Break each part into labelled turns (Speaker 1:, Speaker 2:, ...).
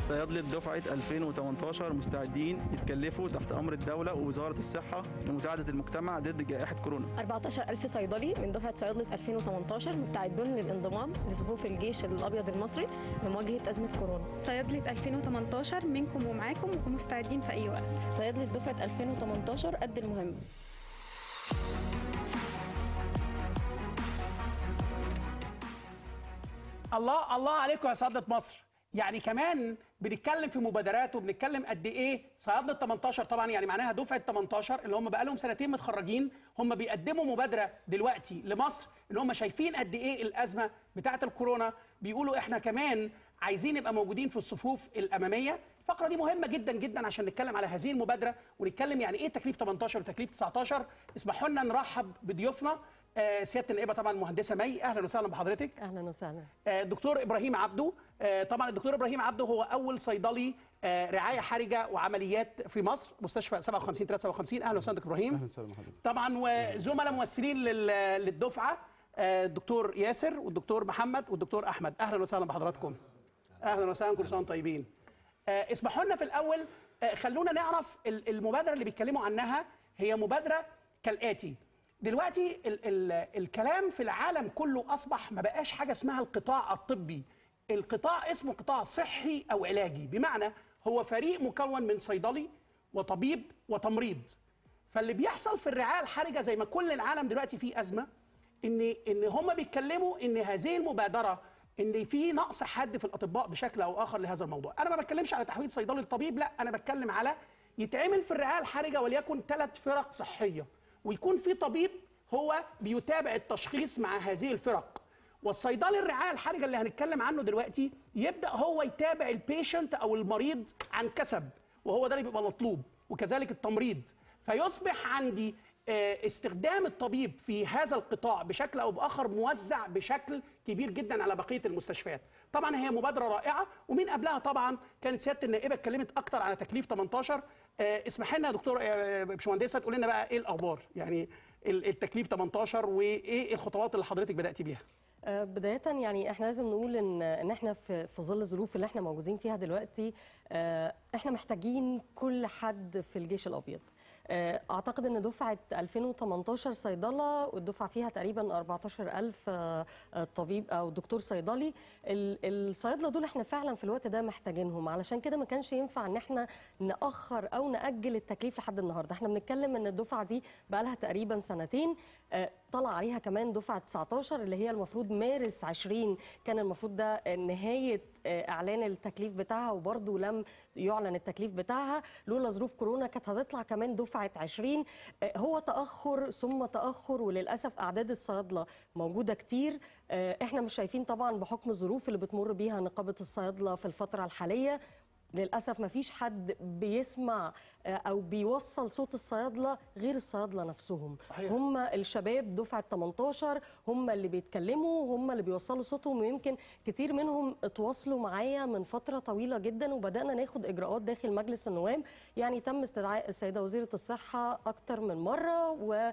Speaker 1: صيادلة دفعة 2018 مستعدين يتكلفوا تحت أمر الدولة ووزارة الصحة لمساعدة المجتمع ضد جائحة كورونا
Speaker 2: 14000 صيدلي من دفعة صيادلة 2018 مستعدون للانضمام لصفوف الجيش الأبيض المصري لمواجهة أزمة كورونا
Speaker 3: صيادلة 2018 منكم ومعاكم ومستعدين في أي وقت
Speaker 2: صيادلة دفعة 2018 قد المهمة
Speaker 4: الله الله عليكم يا صيادله مصر يعني كمان بنتكلم في مبادرات وبنتكلم قد ايه صيادله 18 طبعا يعني معناها دفعه 18 اللي هم بقى لهم سنتين متخرجين هم بيقدموا مبادره دلوقتي لمصر ان هم شايفين قد ايه الازمه بتاعه الكورونا بيقولوا احنا كمان عايزين نبقى موجودين في الصفوف الاماميه الفقره دي مهمه جدا جدا عشان نتكلم على هذه المبادره ونتكلم يعني ايه تكليف 18 وتكليف 19 اسمحوا لنا نرحب بضيوفنا آه، سياده النائبه طبعا المهندسه مي اهلا وسهلا بحضرتك
Speaker 2: أهلا وسهلا
Speaker 4: آه، الدكتور ابراهيم عبده آه، طبعا الدكتور ابراهيم عبده هو اول صيدلي آه، رعايه حرجه وعمليات في مصر مستشفى 57 357 اهلا وسهلا دكتور ابراهيم
Speaker 5: اهلا وسهلا بحضرتك
Speaker 4: طبعا وزملاء ممثلين لل- للدفعه آه، الدكتور ياسر والدكتور محمد والدكتور احمد اهلا وسهلا بحضراتكم اهلا وسهلا كل سنه وانتم طيبين آه، اسمحوا لنا في الاول آه، خلونا نعرف ال- المبادره اللي بيتكلموا عنها هي مبادره كالاتي دلوقتي ال ال الكلام في العالم كله اصبح ما بقاش حاجه اسمها القطاع الطبي القطاع اسمه قطاع صحي او علاجي بمعنى هو فريق مكون من صيدلي وطبيب وتمريض فاللي بيحصل في الرعايه الحرجه زي ما كل العالم دلوقتي فيه ازمه ان ان هم بيتكلموا ان هذه المبادره ان في نقص حاد في الاطباء بشكل او اخر لهذا الموضوع انا ما بتكلمش على تحويل صيدلي الطبيب لا انا بتكلم على يتعمل في الرعايه الحرجه وليكن ثلاث فرق صحيه ويكون في طبيب هو بيتابع التشخيص مع هذه الفرق والصيدلي الرعايه الحرجه اللي هنتكلم عنه دلوقتي يبدا هو يتابع البيشنت او المريض عن كسب وهو ده اللي بيبقى مطلوب وكذلك التمريض فيصبح عندي آه، استخدام الطبيب في هذا القطاع بشكل او باخر موزع بشكل كبير جدا على بقيه المستشفيات. طبعا هي مبادره رائعه ومن قبلها طبعا كانت سياده النائبه اتكلمت اكتر على تكليف 18 آه، اسمح لنا يا دكتور آه، باشمهندسه تقول لنا بقى ايه الاخبار؟ يعني ال- التكليف 18 وايه الخطوات اللي حضرتك بدات بيها؟
Speaker 6: آه، بداية يعني احنا لازم نقول ان ان احنا في في ظل الظروف اللي احنا موجودين فيها دلوقتي آه، احنا محتاجين كل حد في الجيش الابيض. آه، اعتقد ان دفعه 2018 صيدله والدفعه فيها تقريبا 14000 آه، آه، طبيب او دكتور صيدلي ال- الصيادله دول احنا فعلا في الوقت ده محتاجينهم علشان كده ما كانش ينفع ان احنا ناخر او ناجل التكليف لحد النهارده احنا بنتكلم ان الدفعه دي بقى لها تقريبا سنتين آه، طلع عليها كمان دفعه 19 اللي هي المفروض مارس 20 كان المفروض ده نهايه آه، اعلان التكليف بتاعها وبرضه لم يعلن التكليف بتاعها لولا ظروف كورونا كانت هتطلع كمان دفعه 20 آه، هو تاخر ثم تاخر وللاسف اعداد الصيادله موجوده كتير آه، احنا مش شايفين طبعا بحكم الظروف اللي بتمر بيها نقابه الصيادله في الفتره الحاليه للاسف ما فيش حد بيسمع آه، او بيوصل صوت الصيادله غير الصيادله نفسهم
Speaker 4: صحيح.
Speaker 6: هم الشباب دفعه 18 هم اللي بيتكلموا هم اللي بيوصلوا صوتهم ويمكن كتير منهم اتواصلوا معايا من فتره طويله جدا وبدانا ناخد اجراءات داخل مجلس النواب يعني تم استدعاء السيده وزيره الصحه اكتر من مره و آه،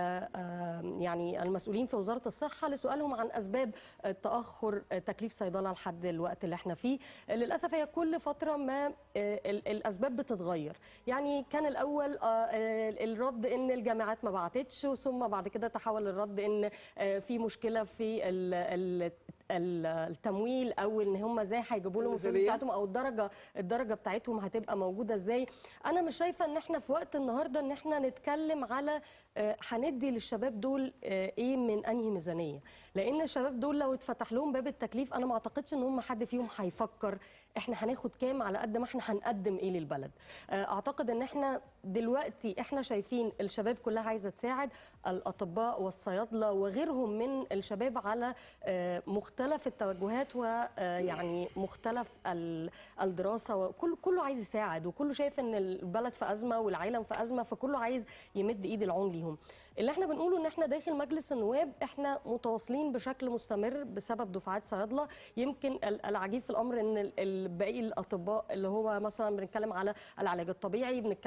Speaker 6: آه، يعني المسؤولين في وزاره الصحه لسؤالهم عن اسباب آه، تاخر آه، تكليف صيدله لحد الوقت اللي احنا فيه للاسف هي كل فتره ما آه، ال- الاسباب بتتغير يعني كان الاول آه، آه، الرد ان الجامعات ما بعتتش ثم بعد كده تحول الرد ان آه، في مشكله في ال- ال- ال- التمويل او ان هم ازاي هيجيبوا لهم الفلوس
Speaker 4: الميزانية.
Speaker 6: بتاعتهم او الدرجه الدرجه بتاعتهم هتبقى موجوده ازاي انا مش شايفه ان احنا في وقت النهارده ان احنا نتكلم على آه، هندي للشباب دول آه، ايه من انهي ميزانيه لان الشباب دول لو اتفتح لهم باب التكليف انا ما اعتقدش ان هم حد فيهم هيفكر احنا هناخد كام على قد ما احنا هنقدم ايه للبلد آه، اعتقد ان احنا دلوقتي احنا شايفين الشباب كلها عايزه تساعد الاطباء والصيادله وغيرهم من الشباب على آه، مختلف التوجهات ويعني مختلف ال- الدراسه وكل كله عايز يساعد وكله شايف ان البلد في ازمه والعالم في ازمه فكله عايز يمد ايد العون ليهم اللي احنا بنقوله ان احنا داخل مجلس النواب احنا متواصلين بشكل مستمر بسبب دفعات صيادله يمكن ال- العجيب في الامر ان ال- ال- باقي الاطباء اللي هو مثلا بنتكلم على العلاج الطبيعي بنتكلم على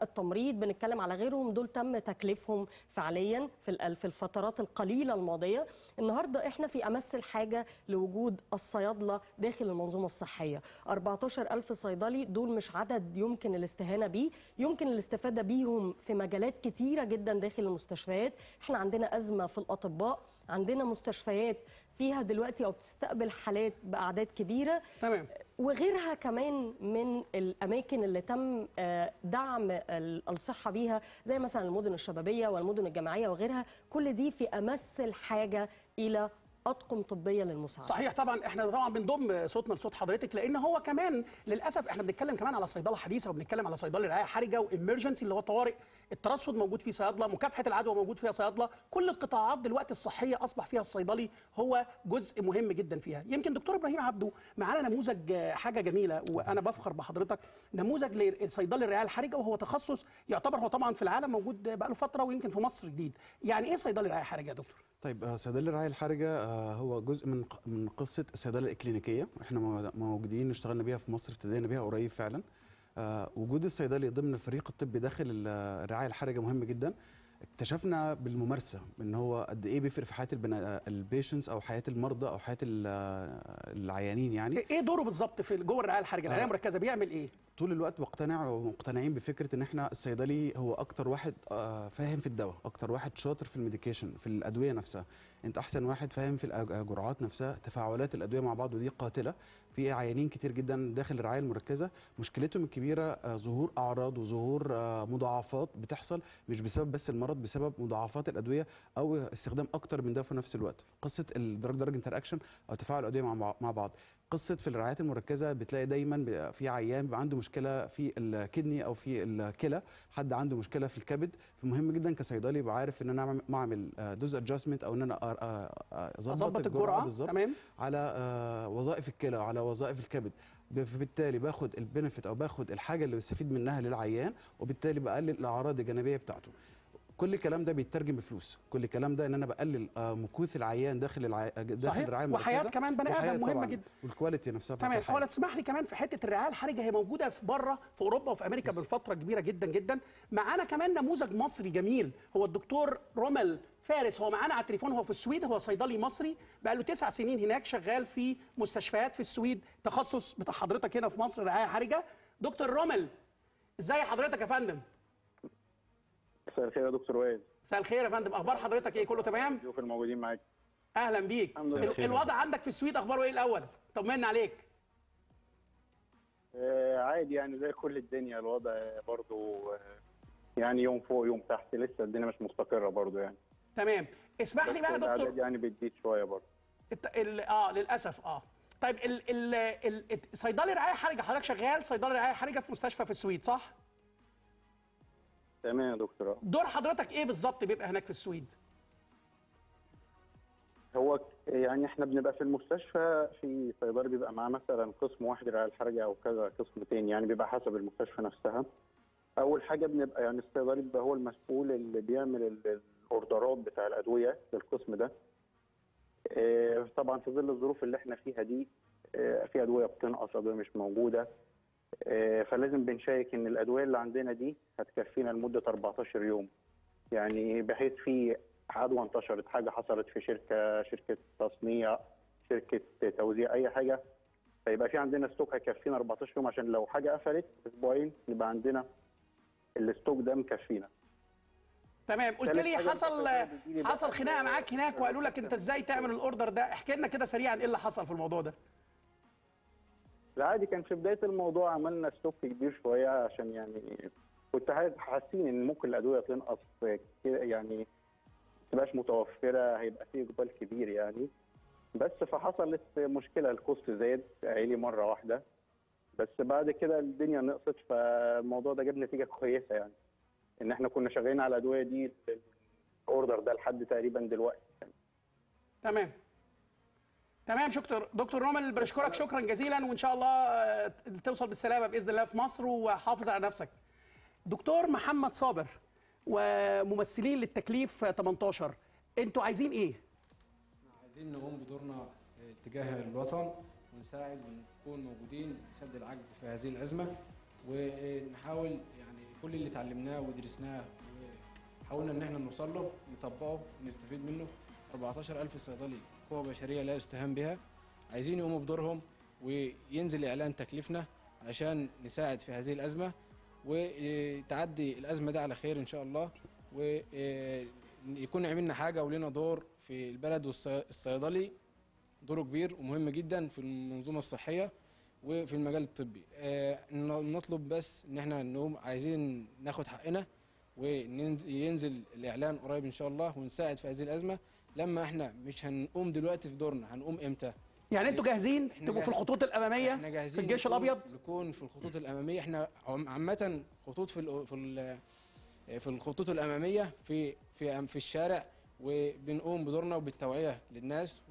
Speaker 6: التمريض بنتكلم على غيرهم دول تم تكليفهم فعليا في ال- في الفترات القليله الماضيه النهارده احنا في امس الحاجه لوجود الصيادله داخل المنظومه الصحيه 14000 صيدلي دول مش عدد يمكن الاستهانه بيه يمكن الاستفاده بيهم في مجالات كتيره جدا داخل المستشفيات احنا عندنا ازمه في الاطباء عندنا مستشفيات فيها دلوقتي او بتستقبل حالات باعداد كبيره
Speaker 4: تمام
Speaker 6: وغيرها كمان من الاماكن اللي تم آه، دعم ال- الصحه بيها زي مثلا المدن الشبابيه والمدن الجامعيه وغيرها كل دي في امس الحاجه الى اطقم طبيه للمساعده
Speaker 4: صحيح طبعا احنا طبعا بنضم صوتنا لصوت حضرتك لان هو كمان للاسف احنا بنتكلم كمان على صيدله حديثه وبنتكلم على صيدله رعايه حرجه وامرجنسي اللي هو طوارئ الترصد موجود فيه صيادله مكافحه العدوى موجود فيها صيادله كل القطاعات دلوقتي الصحيه اصبح فيها الصيدلي هو جزء مهم جدا فيها يمكن دكتور ابراهيم عبده معانا نموذج آه، حاجه جميله وانا بفخر بحضرتك نموذج للصيدلي الرعايه الحرجه وهو تخصص يعتبر هو طبعا في العالم موجود بقاله فتره ويمكن في مصر جديد يعني ايه صيدلي رعايه حرجه يا دكتور
Speaker 5: طيب آه، صيدلي الرعايه الحرجه آه، هو جزء من ق- من قصه الصيدله الاكلينيكيه احنا مو- موجودين اشتغلنا بيها في مصر ابتدينا بيها قريب فعلا آه، وجود الصيدلي ضمن الفريق الطبي داخل ال- الرعايه الحرجه مهم جدا اكتشفنا بالممارسه ان هو قد ايه بيفرق في حياه البيشنتس او حياه المرضى او حياه ال- العيانين يعني
Speaker 4: ايه دوره بالظبط في جوه الرعايه الحرجه الرعايه
Speaker 5: آه.
Speaker 4: المركزه بيعمل ايه
Speaker 5: طول الوقت بقتنع ومقتنعين بفكره ان احنا الصيدلي هو اكتر واحد آه، فاهم في الدواء اكتر واحد شاطر في الميديكيشن في الادويه نفسها انت احسن واحد فاهم في الأج- الجرعات نفسها تفاعلات الادويه مع بعض ودي قاتله في عيانين كتير جدا داخل الرعايه المركزه مشكلتهم الكبيره آه، ظهور اعراض وظهور آه، مضاعفات بتحصل مش بسبب بس المرض بسبب مضاعفات الادويه او استخدام اكتر من دواء في نفس الوقت قصه الدرج درج انتر اكشن او تفاعل الادويه مع مع بعض قصه في الرعايات المركزه بتلاقي دايما بيبقى في عيان بيبقى عنده مشكله في الكدني او في الكلى حد عنده مشكله في الكبد فمهم جدا كصيدلي يبقى عارف ان انا أعمل- اعمل دوز ادجستمنت او ان انا أ- أ- أ-
Speaker 4: اظبط الجرعه
Speaker 5: بالظبط
Speaker 4: تمام
Speaker 5: على آه، وظائف الكلى وعلى وظائف الكبد ب- فبالتالي باخد البنفيت او باخد الحاجه اللي بستفيد منها للعيان وبالتالي بقلل الاعراض الجانبيه بتاعته كل الكلام ده بيترجم بفلوس كل الكلام ده ان انا بقلل آه، مكوث العيان داخل العي... داخل
Speaker 4: صحيح
Speaker 5: الرعايه
Speaker 4: وحياه
Speaker 5: المركزة.
Speaker 4: كمان بني
Speaker 5: وحياة
Speaker 4: ادم مهمه
Speaker 5: طبعاً.
Speaker 4: جدا
Speaker 5: والكواليتي نفسها بتاعت
Speaker 4: تمام
Speaker 5: الحياة.
Speaker 4: اولا تسمح لي كمان في حته الرعايه الحرجه هي موجوده في بره في اوروبا وفي امريكا بالفتره كبيره جدا جدا معانا كمان نموذج مصري جميل هو الدكتور رومل فارس هو معانا على التليفون هو في السويد هو صيدلي مصري بقى له تسع سنين هناك شغال في مستشفيات في السويد تخصص بتاع حضرتك هنا في مصر رعايه حرجه دكتور رومل ازاي حضرتك يا فندم
Speaker 7: مساء الخير يا دكتور وائل
Speaker 4: مساء الخير يا فندم اخبار حضرتك ايه كله تمام
Speaker 7: الضيوف الموجودين معاك
Speaker 4: اهلا بيك
Speaker 7: الحمد لله.
Speaker 4: ال- الوضع عندك في السويد اخباره ايه الاول طمنا عليك
Speaker 7: آه عادي يعني زي كل الدنيا الوضع برضو آه يعني يوم فوق يوم تحت لسه الدنيا مش مستقره برضو يعني
Speaker 4: تمام اسمح لي
Speaker 7: بس
Speaker 4: بقى يا
Speaker 7: الأعداد
Speaker 4: دكتور
Speaker 7: يعني بتزيد شويه برضو
Speaker 4: الت... ال... اه للاسف اه طيب ال... ال... ال... الت- صيدلي رعايه حرجه حضرتك شغال صيدلي رعايه حرجه في مستشفى في السويد صح
Speaker 7: تمام يا دكتور آه.
Speaker 4: دور حضرتك ايه بالظبط بيبقى هناك في السويد
Speaker 7: هو ك- يعني احنا بنبقى في المستشفى في صيدلي بيبقى معاه مثلا قسم واحد رعايه الحرجه او كذا قسم تاني يعني بيبقى حسب المستشفى نفسها اول حاجه بنبقى يعني الصيدلي بيبقى هو المسؤول اللي بيعمل ال- الاوردرات بتاع الادويه للقسم ده آه، طبعا في ظل الظروف اللي احنا فيها دي آه، في ادويه بتنقص ادويه مش موجوده آه، فلازم بنشيك ان الادويه اللي عندنا دي هتكفينا لمده 14 يوم يعني بحيث في عدوى انتشرت حاجه حصلت في شركه شركه تصنيع شركه توزيع اي حاجه فيبقى في عندنا ستوك هيكفينا 14 يوم عشان لو حاجه قفلت اسبوعين يبقى عندنا الستوك ده مكفينا
Speaker 4: تمام قلت
Speaker 7: تالت
Speaker 4: لي
Speaker 7: حاجة
Speaker 4: حصل
Speaker 7: الفترة اللي بتجيلي
Speaker 4: حصل
Speaker 7: بقى
Speaker 4: خناقه
Speaker 7: ال-
Speaker 4: معاك هناك وقالوا لك انت ازاي تعمل الاوردر ده احكي لنا كده سريعا ايه اللي حصل في الموضوع ده
Speaker 7: العادي كان في بدايه الموضوع عملنا ستوك كبير شويه عشان يعني كنت حاسس- حاسين ان ممكن الادويه تنقص كده يعني ما تبقاش متوفره هيبقى فيه اقبال كبير يعني بس فحصلت مشكله الكوست زاد عالي مره واحده بس بعد كده الدنيا نقصت فالموضوع ده جاب نتيجه كويسه يعني ان احنا كنا شغالين على الادويه دي الاوردر ده لحد تقريبا دلوقتي
Speaker 4: تمام تمام شكرا دكتور رومل بشكرك شكرا جزيلا وان شاء الله آه، توصل بالسلامه باذن الله في مصر وحافظ على نفسك دكتور محمد صابر وممثلين للتكليف 18 انتوا عايزين ايه
Speaker 8: عايزين نقوم بدورنا آه، تجاه الوطن ونساعد ونكون موجودين نسد العجز في هذه الأزمة ونحاول يعني كل اللي اتعلمناه ودرسناه وحاولنا ان احنا نوصل له نطبقه ونستفيد منه 14000 صيدلي قوة بشرية لا يستهان بها عايزين يقوموا بدورهم وينزل اعلان تكليفنا علشان نساعد في هذه الازمه وتعدي الازمه دي على خير ان شاء الله ويكون عملنا حاجه ولنا دور في البلد والصيدلي دوره كبير ومهم جدا في المنظومه الصحيه وفي المجال الطبي آه، نطلب بس ان احنا نقوم عايزين ناخد حقنا وينزل الاعلان قريب ان شاء الله ونساعد في هذه الازمه لما احنا مش هنقوم دلوقتي في دورنا هنقوم امتى
Speaker 4: يعني انتوا جاهزين
Speaker 8: إحنا
Speaker 4: تبقوا في
Speaker 8: جاهزين.
Speaker 4: الخطوط الاماميه
Speaker 8: احنا
Speaker 4: في
Speaker 8: جاهزين
Speaker 4: الجيش
Speaker 8: نكون-
Speaker 4: الابيض
Speaker 8: نكون في الخطوط الاماميه احنا عم- عامه خطوط في ال في ال في الخطوط الاماميه في في في الشارع وبنقوم بدورنا وبالتوعيه للناس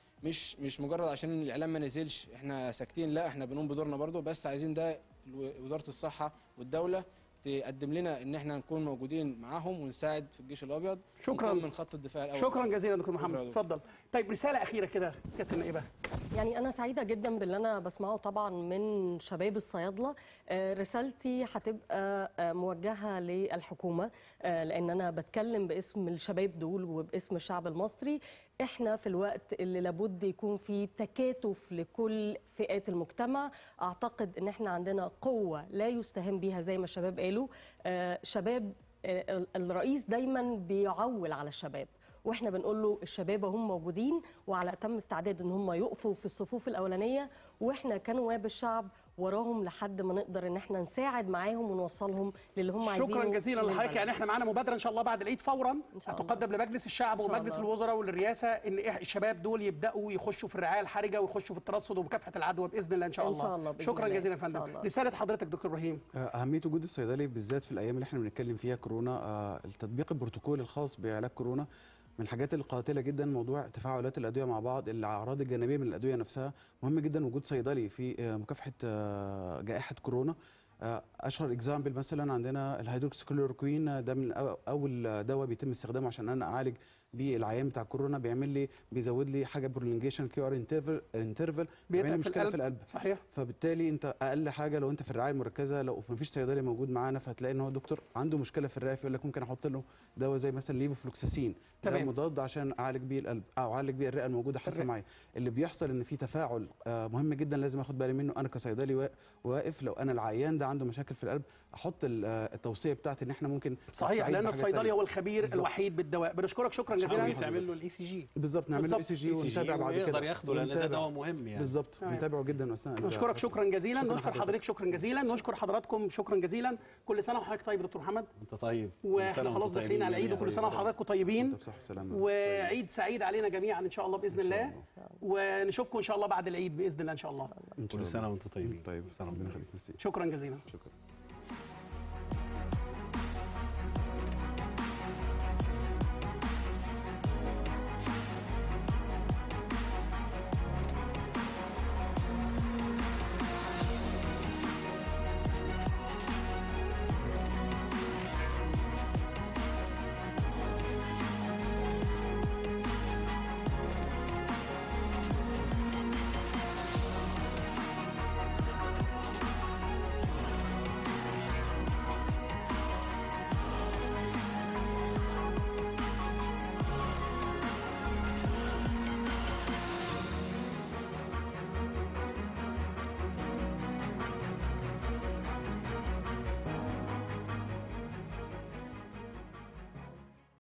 Speaker 8: ومش مش مجرد عشان الاعلام ما نزلش احنا ساكتين لا احنا بنقوم بدورنا برضو بس عايزين ده الو- وزاره الصحه والدوله تقدم لنا ان احنا نكون موجودين معاهم ونساعد في الجيش الابيض
Speaker 4: شكراً.
Speaker 8: ونكون من خط الدفاع الاول
Speaker 4: شكرا جزيلا دكتور محمد
Speaker 8: شكراً يا دكتور.
Speaker 4: اتفضل طيب رساله اخيره كده سياده النائبه
Speaker 6: يعني أنا سعيدة جدا باللي أنا بسمعه طبعا من شباب الصيادلة آه، رسالتي هتبقى آه، موجهة للحكومة آه، لأن أنا بتكلم باسم الشباب دول وباسم الشعب المصري إحنا في الوقت اللي لابد يكون فيه تكاتف لكل فئات المجتمع أعتقد إن إحنا عندنا قوة لا يستهان بها زي ما الشباب قالوا آه، شباب آه، الرئيس دايما بيعول على الشباب واحنا بنقول له الشباب هم موجودين وعلى اتم استعداد ان هم يقفوا في الصفوف الاولانيه واحنا كنواب الشعب وراهم لحد ما نقدر ان احنا نساعد معاهم ونوصلهم للي هم عايزينه
Speaker 4: شكرا جزيلا
Speaker 6: من
Speaker 4: لحضرتك
Speaker 6: البلد.
Speaker 4: يعني احنا معانا مبادره ان شاء الله بعد العيد فورا
Speaker 6: شاء الله.
Speaker 4: هتقدم لمجلس الشعب
Speaker 6: إن شاء
Speaker 4: ومجلس
Speaker 6: الله.
Speaker 4: الوزراء وللرئاسه ان إح- الشباب دول يبداوا يخشوا في الرعايه الحرجه ويخشوا في الترصد ومكافحه العدوى باذن الله ان شاء
Speaker 6: إن
Speaker 4: الله
Speaker 6: شاء الله بإذن
Speaker 4: شكرا
Speaker 6: الله.
Speaker 4: جزيلا يا
Speaker 6: إن شاء
Speaker 4: فندم
Speaker 6: الله.
Speaker 4: رساله حضرتك دكتور ابراهيم
Speaker 5: أهمية وجود الصيدلي بالذات في الأيام اللي احنا بنتكلم فيها كورونا آه، التطبيق البروتوكول الخاص بعلاج كورونا من الحاجات القاتلة جدا موضوع تفاعلات الأدوية مع بعض الأعراض الجانبية من الأدوية نفسها مهم جدا وجود صيدلي في آه، مكافحة آه، جائحة كورونا آه، أشهر اكزامبل مثلا عندنا الهيدروكسيكلوروكوين آه، ده من أو- أول دواء بيتم استخدامه عشان أنا أعالج بيه العيان بتاع كورونا بيعمل لي بيزود لي حاجة برولونجيشن كيو ار انترفال انترفال بيعمل لي
Speaker 4: بيتعب في
Speaker 5: مشكلة
Speaker 4: القلب.
Speaker 5: في القلب
Speaker 4: صحيح
Speaker 5: فبالتالي انت اقل حاجه لو انت في الرعايه المركزه لو مفيش صيدلي موجود معانا فهتلاقي ان هو دكتور عنده مشكله في الرئه فيقول لك ممكن احط له دواء زي مثلا ليفوفلوكساسين ده
Speaker 4: تمام.
Speaker 5: مضاد عشان اعالج بيه القلب او اعالج بيه الرئه الموجوده حاصله
Speaker 4: الرئة.
Speaker 5: معايا اللي بيحصل ان في تفاعل آه، مهم جدا لازم اخد بالي منه انا كصيدلي وا- واقف لو انا العيان ده عنده مشاكل في القلب احط ال- آه، التوصيه بتاعتي ان احنا ممكن
Speaker 4: صحيح
Speaker 5: نستعيد
Speaker 4: لان
Speaker 5: بحاجات
Speaker 4: الصيدلي
Speaker 5: تانية.
Speaker 4: هو الخبير
Speaker 5: بالظبط.
Speaker 4: الوحيد بالدواء بنشكرك شكرا جزيلا
Speaker 9: تعمل له الاي سي جي
Speaker 5: بالظبط نعمل له
Speaker 4: بالظبط.
Speaker 5: اي سي جي ونتابع بعد كده
Speaker 9: ويقدر ياخده لان ده
Speaker 5: ونتابع.
Speaker 9: دواء مهم يعني
Speaker 5: بالظبط
Speaker 4: تمام.
Speaker 5: ونتابعه جدا اثناء
Speaker 4: نشكرك شكرا جزيلا
Speaker 5: شكراً
Speaker 4: نشكر
Speaker 5: حضرتك.
Speaker 4: حضرتك شكرا جزيلا نشكر حضراتكم شكرا جزيلا كل سنه وحضرتك طيب يا دكتور محمد
Speaker 9: انت طيب كل
Speaker 4: واحنا
Speaker 9: سنة وانتم
Speaker 4: خلاص داخلين
Speaker 9: طيبين
Speaker 4: على العيد
Speaker 9: جميعاً.
Speaker 4: وكل سنه وحضراتكم طيبين
Speaker 5: وانت بصحه وسلامه
Speaker 4: وعيد سعيد علينا جميعا ان شاء الله باذن
Speaker 5: إن شاء
Speaker 4: الله ونشوفكم ان شاء الله بعد العيد باذن الله ان شاء الله
Speaker 5: إن شاء
Speaker 9: كل سنه
Speaker 5: الله.
Speaker 9: وانتم طيبين
Speaker 5: طيب
Speaker 9: كل سنة
Speaker 5: ربنا
Speaker 9: وانتم
Speaker 5: يخليك ميرسي
Speaker 4: شكرا جزيلا
Speaker 5: شكرا